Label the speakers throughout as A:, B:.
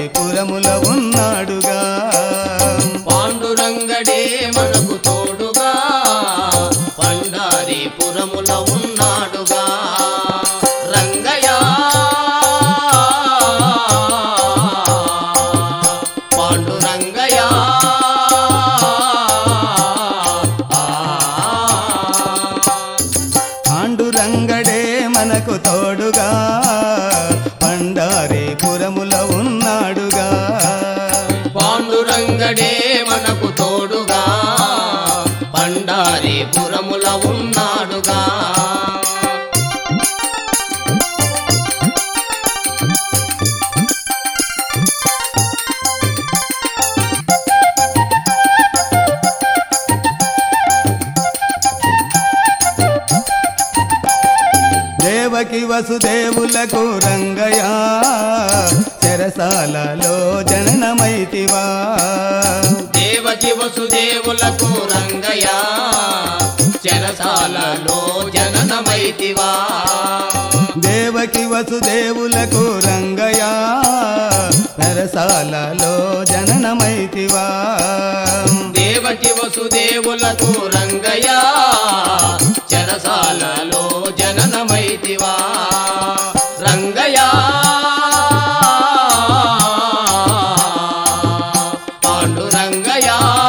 A: పురముల ఉన్నాడుగా
B: పాండురంగడే మనకు తోడుగా పండారి పురముల ఉన్నాడుగా రంగయ్య పాండురంగయ్య
A: పాండురంగడే మనకు తోడుగా పండారి పురముల ఉన్నాడుగా
B: పాండురంగడే మనకు తోడుగా పండారి పురముల ఉన్నాడుగా
A: దేవకి వసుదేవులకు రంగయ్య చెరసాలలో జననమైతివా
B: దేవకి వసుదేవులకు రంగయ్య చెరసాలలో జననమైతివా
A: దేవకి వసుదేవులకు రంగయ్య చెరసాలలో జననమైతివా
B: దేవకి వసుదేవులకు రంగయ్య చెరసాలలో జననమైతివా రంగయ్య పాండురంగయ్య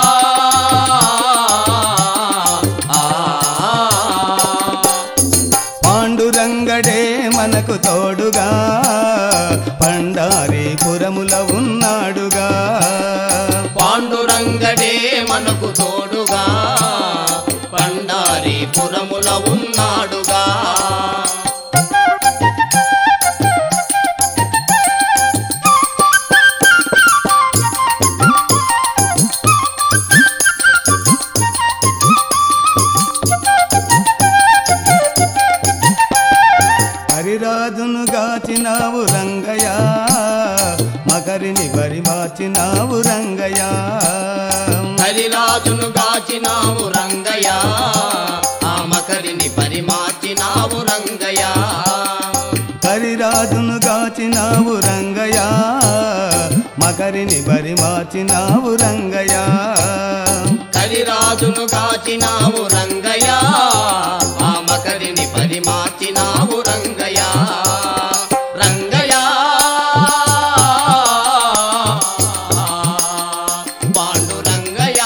A: పాండురంగడే మనకు తోడుగా పండారి పురముల ఉన్నాడుగా
B: పాండురంగడే మనకు తోడుగా పండారి పురముల ఉన్నాడుగా
A: హరిరాజును గాచినావు రంగయ్య మకరిని బరి మార్చినావు రంగయ్య
B: హరిరాజును గాచినావు రంగయ్య ఆ మకరిని పరిమార్చినావు రంగయ్య
A: హరిరాజును గాచినావు రంగయ్య మకరిని బరి మార్చినావు రంగయ్య
B: హరిరాజును గాచినావు రంగయ్య ఆ మకరిని పరిమార్చినావు రంగయ్య రంగయ్య పాండురంగయ్య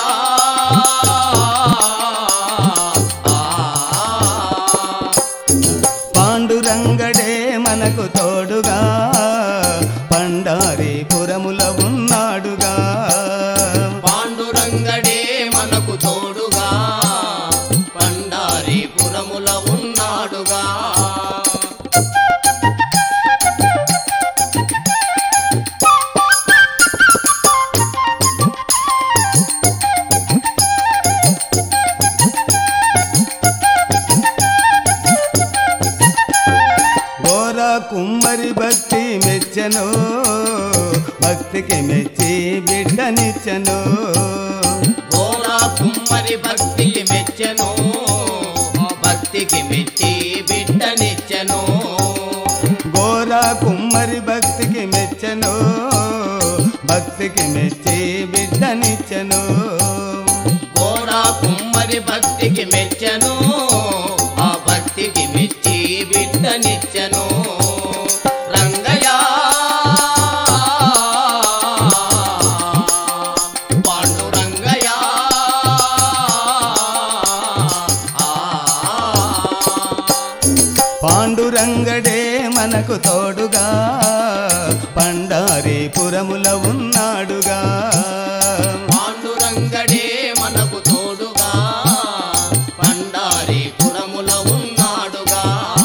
A: పాండురంగడే మనకు తోడుగా పండారి పురముల ఉన్నాడుగా
B: పాండురంగడే మనకు తోడుగా పండారి పురముల ఉన్నాడుగా
A: ఘోర కుమ్మరి భక్తి మెచ్చను భక్తికి మెచ్చి బిడ్డనిచ్చను
B: ఘోరా కుమ్మరి భక్తికి మెచ్చెను భక్తికి మెచ్చి బిడ్డనిచ్చెను
A: ఘోర కుమ్మరి భక్తికి మెచ్చను భక్తికి మెచ్చి బిడ్డనిచ్చను
B: ఘోరా కుమ్మరి భక్తికి మెచ్చెను ఆ భక్తికి మెచ్చి బిడ్డనిచ్చెను రంగయ్య పాండురంగయ్య
A: పాండురంగడే మనకు తోడుగా పండారి పురముల ఉన్నాడుగా
B: పాండురంగడే మనకు తోడుగా పండారి పురముల ఉన్నాడుగా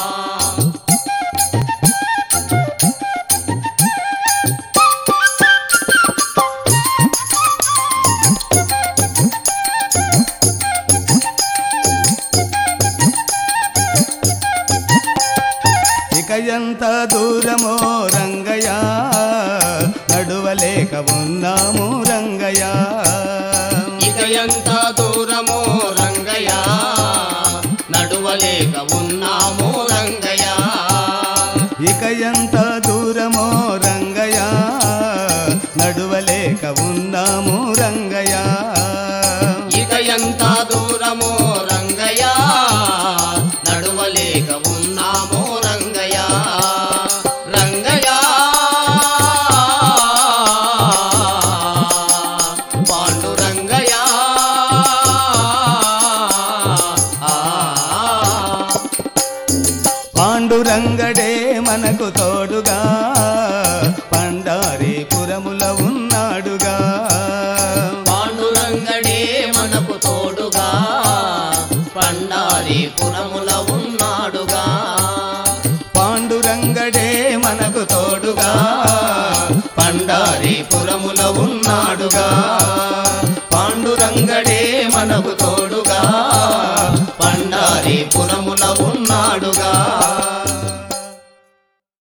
A: ఇక ఎంత దూరమో రంగయ్య నడువలేక ఉన్నాము రంగయ్య
B: ఇక ఎంత దూరమో రంగయ్య నడువలేక ఉన్నాము రంగయ్య
A: ఇక ఎంత దూరమో రంగయ్య
B: తోడుగా పండారీపురముల ఉన్నాడుగా పాండురంగడే మనకు తోడుగా